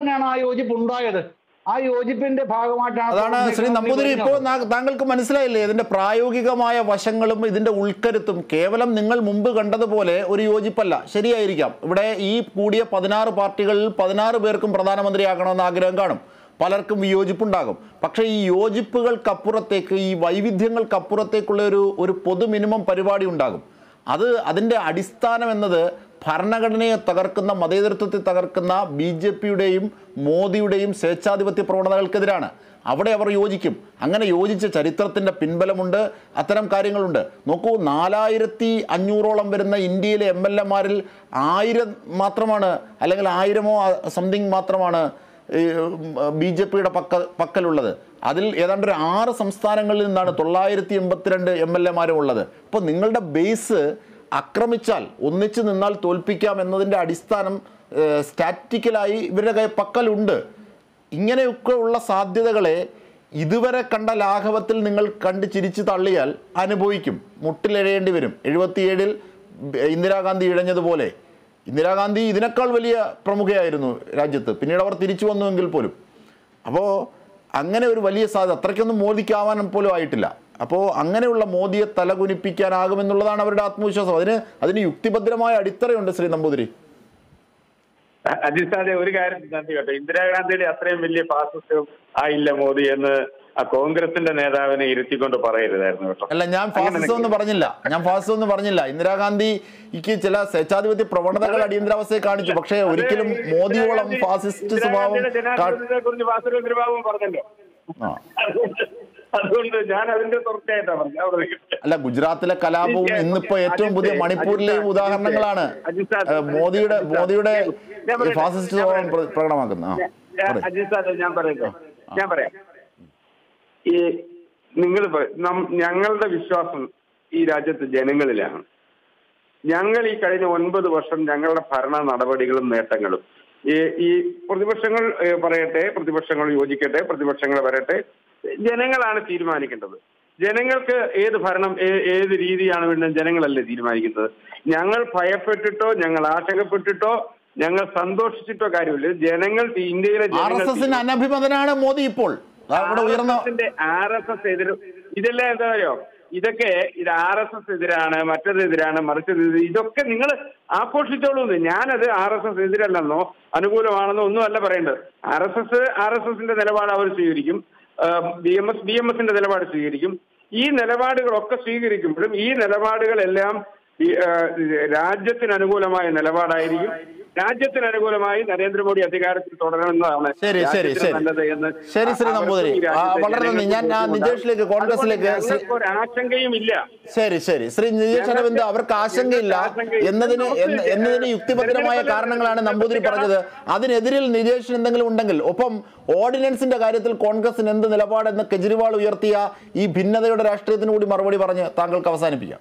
തന്നെയാണ് ആ യോജിപ്പ് ഉണ്ടായത് ആ യോജിപ്പിന്റെ ഭാഗമായിട്ടാണ് അതാണ് ശ്രീ കോൺഗ്രസ് നമ്പൂതിരി വരുന്നത്. ഇപ്പോൾ നാ- താങ്കൾക്ക് മനസ്സിലായില്ലേ ഇതിന്റെ പ്രായോഗികമായ വശങ്ങളും ഇതിന്റെ ഉൾക്കരുത്തും കേവലം നിങ്ങൾ മുമ്പ് കണ്ടതുപോലെ ഒരു യോജിപ്പല്ല ശരിയായിരിക്കാം ഇവിടെ ഈ കൂടിയ പതിനാറ് പാർട്ടികളിൽ പതിനാറ് പേർക്കും പ്രധാനമന്ത്രിയാകണമെന്ന് ആഗ്രഹം കാണും പലർക്കും വിയോജിപ്പുണ്ടാകും പക്ഷേ ഈ യോജിപ്പുകൾക്കപ്പുറത്തേക്ക് ഈ വൈവിധ്യങ്ങൾക്കപ്പുറത്തേക്കുള്ള ഒരു ഒരു പൊതു മിനിമം പരിപാടി ഉണ്ടാകും അത് അതിൻ്റെ അടിസ്ഥാനം എന്നത് ഭരണഘടനയെ തകർക്കുന്ന മതേതരത്വത്തെ തകർക്കുന്ന ബി ജെ പിയുടെയും മോദിയുടെയും സ്വേച്ഛാധിപത്യ പ്രവണതകൾക്കെതിരാണ് അവിടെ അവർ യോജിക്കും അങ്ങനെ യോജിച്ച ചരിത്രത്തിൻ്റെ പിൻബലമുണ്ട് അത്തരം കാര്യങ്ങളുണ്ട് നോക്കൂ നാലായിരത്തി അഞ്ഞൂറോളം വരുന്ന ഇന്ത്യയിലെ എം എൽ എമാരിൽ ആയിരം മാത്രമാണ് അല്ലെങ്കിൽ ആയിരമോ സംതിങ് മാത്രമാണ് ബി ജെ പിയുടെ പക്ക പക്കലുള്ളത് അതിൽ ഏതാണ്ട് ഒരു ആറ് സംസ്ഥാനങ്ങളിൽ നിന്നാണ് തൊള്ളായിരത്തി എൺപത്തിരണ്ട് എം എൽ എമാരും ഉള്ളത് അപ്പോൾ നിങ്ങളുടെ ബേസ് ആക്രമിച്ചാൽ ഒന്നിച്ചു നിന്നാൽ തോൽപ്പിക്കാം എന്നതിൻ്റെ അടിസ്ഥാനം സ്റ്റാറ്റിക്കലായി ഇവരുടെ കൈ പക്കലുണ്ട് ഇങ്ങനെയൊക്കെ ഉള്ള സാധ്യതകളെ ഇതുവരെ കണ്ട ലാഘവത്തിൽ നിങ്ങൾ കണ്ട് ചിരിച്ചു തള്ളിയാൽ അനുഭവിക്കും മുട്ടിലെഴയേണ്ടി വരും എഴുപത്തിയേഴിൽ ഇന്ദിരാഗാന്ധി ഇഴഞ്ഞതുപോലെ ഇന്ദിരാഗാന്ധി ഇതിനേക്കാൾ വലിയ പ്രമുഖയായിരുന്നു രാജ്യത്ത് പിന്നീട് അവർ തിരിച്ചു വന്നുവെങ്കിൽ പോലും അപ്പോൾ അങ്ങനെ ഒരു വലിയ സാധ്യത അത്രയ്ക്കൊന്നും മോദിക്കാവാൻ പോലും ആയിട്ടില്ല അപ്പോൾ അങ്ങനെയുള്ള മോദിയെ തലകുനിപ്പിക്കാനാകുമെന്നുള്ളതാണ് അവരുടെ ആത്മവിശ്വാസം അതിന് അതിന് യുക്തിഭദ്രമായ അടിത്തറയുണ്ട് ശ്രീ നമ്പൂതിരി അജിത് സാറെ ഒരു കാര്യം നന്ദി കേട്ടോ ഇന്ദിരാഗാന്ധിയുടെ അത്രയും വലിയ ഫാസിസ്റ്റും ആയില്ല മോദി എന്ന് ആ കോൺഗ്രസിന്റെ നേതാവിനെ ഇരുത്തിക്കൊണ്ട് പറയരുതായിരുന്നു കേട്ടോ അല്ല ഞാൻ ഫാസിസം എന്ന് പറഞ്ഞില്ല ഞാൻ ഫാസിസം എന്ന് പറഞ്ഞില്ല ഇന്ദിരാഗാന്ധിക്ക് ചില സ്വേച്ഛാധിപത്യ പ്രവണതകൾ അടിയന്തരാവസ്ഥയെ കാണിച്ചു പക്ഷേ ഒരിക്കലും മോദിയോളം ഫാസിസ്റ്റ് സ്വഭാവം കാ- കുറിച്ച് വാസുദേവ പറഞ്ഞല്ലോ ആ. അതുകൊണ്ട് അതുകൊണ്ട് ഞാൻ അതിന്റെ തുടർച്ചയായിട്ടാണ് പറഞ്ഞത് അവിടെ നിൽക്കട്ടെ. അല്ല ഗുജറാത്തിലെ കലാപവും ഇന്നിപ്പോ ഏറ്റവും പുതിയ മണിപ്പൂരിലെയും ഉദാഹരണങ്ങളാണ് ഏഹ്, മോദിയുടെ മോദിയുടെ ഈ ഫാസിസ്റ്റ് സ്വഭാവം പ്ര- പ്രകടമാക്കുന്നത് ആ ഞാൻ- പറയ്. അജിത് സാറേ ഞാൻ പറയട്ടെ ഞാൻ പറയാം ഈ നിങ്ങൾ ഞങ്ങളുടെ വിശ്വാസം ഈ രാജ്യത്തെ ജനങ്ങളിലാണ് ഞങ്ങൾ ഈ കഴിഞ്ഞ ഒൻപത് വർഷം ഞങ്ങളുടെ ഭരണ നടപടികളും നേട്ടങ്ങളും ഈ ഈ പ്രതിപക്ഷങ്ങൾ ഏ, പറയട്ടെ പ്രതിപക്ഷങ്ങൾ യോജിക്കട്ടെ പ്രതിപക്ഷങ്ങൾ വരട്ടെ ജനങ്ങളാണ് തീരുമാനിക്കേണ്ടത് ജനങ്ങൾക്ക് ഏത് ഭരണം ഏ- ഏത് രീതിയാണ് വേണ്ടത് ജനങ്ങളല്ലേ തീരുമാനിക്കുന്നത് ഞങ്ങൾ ഭയപ്പെട്ടിട്ടോ ഞങ്ങൾ ആശങ്കപ്പെട്ടിട്ടോ ഞങ്ങൾ സന്തോഷിച്ചിട്ടോ കാര്യമില്ല ജനങ്ങൾ തീ- ഇന്ത്യയിലെ ആർ എസ് ജനങ്ങൾ എസിന് അനഭിമതനാണ് മോദി ഇപ്പോൾ ദാ ഇവിടെ ഉയർന്ന ആർ എസ് എസ് എതിര് ഇതെല്ലാം എന്താ പറയുക ഇതൊക്കെ ഇത് ആർ എസ് എസ് എതിരാണ് മറ്റത് എതിരാണ് മറിച്ചത് എതിര് ഇതൊക്കെ നിങ്ങൾ ആഘോഷിച്ചോളൂ എന്ന്. ഞാനത് ആർ എസ് എസ് എതിരല്ലെന്നോ അനുകൂലമാണെന്നോ ഒന്നും അല്ല പറയേണ്ടത് R S S R S എസിന്റെ നിലപാട് അവർ സ്വീകരിക്കും B M S B M എസിന്റെ നിലപാട് സ്വീകരിക്കും ഈ നിലപാടുകളൊക്കെ സ്വീകരിക്കുമ്പോഴും ഈ നിലപാടുകളെല്ലാം ഈ, ആ, രാജ്യത്തിന് അനുകൂലമായ നിലപാടായിരിക്കും രാജ്യത്തിന് അനുകൂലമായി നരേന്ദ്രമോദി അധികാരത്തിൽ തുടരണമെന്നതാണ് ശരി ശരി രാജ്യത്തിന് ശരി നല്ലത് എന്ന് ശരി ശ്രീ അവർക്കും നമ്പൂതിരി ഈ രാജ്യത്തെ ആ, വളരെ നന്ദി ഞാൻ ആ, ജനങ്ങൾക്കും നിജേഷിലേക്ക് കോൺഗ്രസിലേക്ക് അതുകൊണ്ട് ശ്രീ- ഞങ്ങൾക്ക് ഒരു ആശങ്കയും ഇല്ല ശരി ശരി ശ്രീ നിജേഷ് അരവിന്ദ് അവർക്ക് ആശങ്കയില്ല എന്നതിന് എന്ന് എന്നതിന് യുക്തിഭദ്രമായ കാരണങ്ങളാണ് നമ്പൂതിരി പറഞ്ഞത് അതിനെതിരിൽ നിജേഷിന് എന്തെങ്കിലും ഉണ്ടെങ്കിൽ ഒപ്പം ഓർഡിനൻസിന്റെ കാര്യത്തിൽ കോൺഗ്രസിന് എന്ത് നിലപാടെന്ന് കെജ്രിവാൾ ഉയർത്തിയ ഈ ഭിന്നതയുടെ രാഷ്ട്രീയത്തിന് കൂടി മറുപടി പറഞ്ഞ് താങ്കൾക്ക് അവസാനിപ്പിക്കാം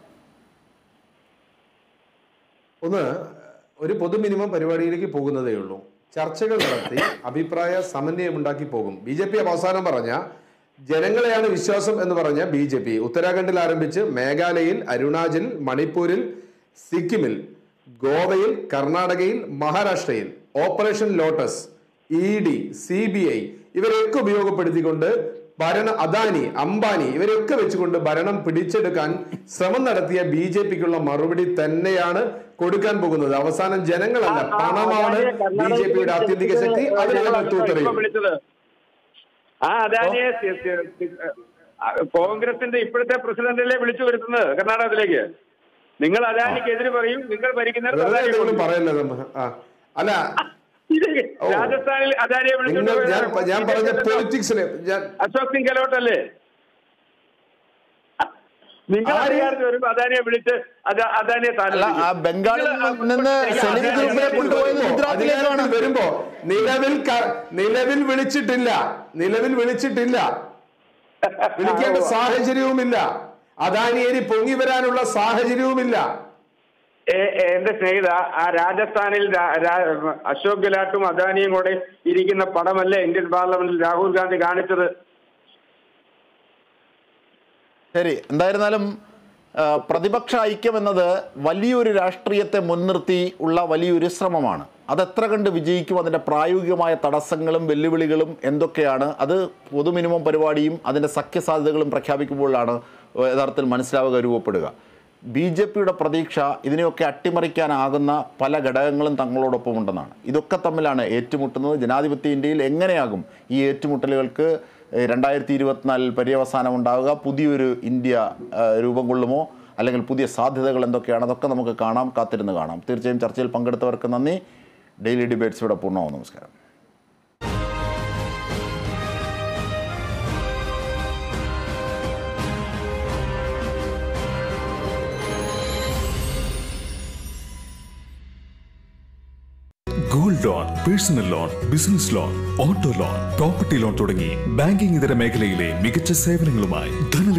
ഒന്ന് ഒരു പൊതു മിനിമം പരിപാടിയിലേക്ക് പോകുന്നതേ ഉള്ളൂ ചർച്ചകൾ നടത്തി അഭിപ്രായ സമന്വയമുണ്ടാക്കി പോകും ബി ജെ പി അവസാനം പറഞ്ഞ ജനങ്ങളെയാണ് വിശ്വാസം എന്ന് പറഞ്ഞ ബി ജെ പി ഉത്തരാഖണ്ഡിൽ ആരംഭിച്ച് മേഘാലയയിൽ അരുണാചൽ മണിപ്പൂരിൽ സിക്കിമിൽ ഗോവയിൽ കർണാടകയിൽ മഹാരാഷ്ട്രയിൽ operation lotus E D C B I ഇവരെയൊക്കെ ഉപയോഗപ്പെടുത്തിക്കൊണ്ട് ഭരണ അദാനി അംബാനി ഇവരെയൊക്കെ വെച്ചുകൊണ്ട് ഭരണം പിടിച്ചെടുക്കാൻ ശ്രമം നടത്തിയ ബി ജെ പിക്കുള്ള മറുപടി തന്നെയാണ് കൊടുക്കാൻ പോകുന്നത് അവസാനം ജനങ്ങളല്ല പണമാണ് ബി ജെ പിയുടെ ആത്യന്തിക ശക്തി അത് ഞങ്ങൾ ഇപ്പൊ തൂത്തെറിയും വിളിച്ചത് ആ അദാനിയെ സി- സി- സി- ആ, കോൺഗ്രസിന്റെ ഇപ്പോഴത്തെ പ്രസിഡന്റിലെ വിളിച്ചു വരുത്തുന്നത് കർണാടകത്തിലേക്ക് നിങ്ങൾ അദാനിക്ക് എതിര് പറയും നിങ്ങൾ ഭരിക്കുന്നത് വെറുതെ അദാനി എന്തെങ്കിലും കൊടുക്കും. പറയല്ലേ നമ്മ ആ അല്ല ഇത് ഓ. രാജസ്ഥാനിൽ അദാനിയെ വിളിച്ചുകൊണ്ട് നിങ്ങൾ ഞാൻ വരുന്നത് ഞാൻ പറഞ്ഞ ഇതൊക്കെ പൊളിറ്റിക്സിലെ ഞാൻ അശോക് സിംഗ് ഗെഹ്ലോട്ടല്ലേ നിങ്ങൾ ആര്? അധികാരത്തിൽ വരുമ്പോ അദാനിയെ വിളിച്ച് അദ- അദാനിയെ താഴെ അല്ല ആ വിളിക്കും. ബംഗാളിൽ നിന്ന് സെലിം ഗ്രൂപ്പിനെ കൊണ്ടുപോയത് ഗുജറാത്തിലേക്കാണ് അധികാരത്തിൽ വരുമ്പോ നിലവിൽ ക- നിലവിൽ വിളിച്ചിട്ടില്ല നിലവിൽ വിളിച്ചിട്ടില്ല വിളിക്കേണ്ട സാഹചര്യവുമില്ല അദാനിയേരി പൊങ്ങി വരാനുള്ള സാഹചര്യവുമില്ല എ- എ- എന്റെ സ്നേഹിത ആ രാജസ്ഥാനിൽ രാ- രാ- അശോക് ഗെഹ്ലോട്ടും അദാനിയും കൂടെ ഇരിക്കുന്ന പടമല്ലേ ഇന്ത്യൻ പാർലമെന്റിൽ രാഹുൽ ഗാന്ധി കാണിച്ചത് ശരി എന്തായിരുന്നാലും ആ, പ്രതിപക്ഷ ഐക്യം എന്നത് വലിയൊരു രാഷ്ട്രീയത്തെ മുൻനിർത്തി ഉള്ള വലിയൊരു ശ്രമമാണ് അതെത്ര കണ്ട് വിജയിക്കും അതിൻ്റെ പ്രായോഗികമായ തടസ്സങ്ങളും വെല്ലുവിളികളും എന്തൊക്കെയാണ് അത് പൊതു മിനിമം പരിപാടിയും അതിൻ്റെ സഖ്യസാധ്യതകളും പ്രഖ്യാപിക്കുമ്പോഴാണ് യഥാർത്ഥത്തിൽ മനസ്സിലാവുക രൂപപ്പെടുക ബി ജെ പിയുടെ പ്രതീക്ഷ ഇതിനെയൊക്കെ അട്ടിമറിക്കാനാകുന്ന പല ഘടകങ്ങളും തങ്ങളോടൊപ്പം ഉണ്ടെന്നാണ് ഇതൊക്കെ തമ്മിലാണ് ഏറ്റുമുട്ടുന്നത് ജനാധിപത്യ ഇന്ത്യയിൽ എങ്ങനെയാകും ഈ ഏറ്റുമുട്ടലുകൾക്ക് ഏഹ്, രണ്ടായിരത്തി ഇരുപത്തിനാലിൽ പര്യവസാനം ഉണ്ടാവുക പുതിയൊരു ഇന്ത്യ ഏഹ്, രൂപം കൊള്ളുമോ അല്ലെങ്കിൽ പുതിയ സാധ്യതകൾ എന്തൊക്കെയാണ് അതൊക്കെ നമുക്ക് കാണാം കാത്തിരുന്ന് കാണാം തീർച്ചയായും ചർച്ചയിൽ പങ്കെടുത്തവർക്ക് നന്ദി ഡെയിലി ഡിബേറ്റ്സ് ഇവിടെ പൂർണ്ണമാവും നമസ്കാരം gold loan personal loan business loan auto loan property loan തുടങ്ങി ബാങ്കിംഗ് ഇതര മേഖലയിലെ മികച്ച സേവനങ്ങളുമായി ധനലക്ഷ്മി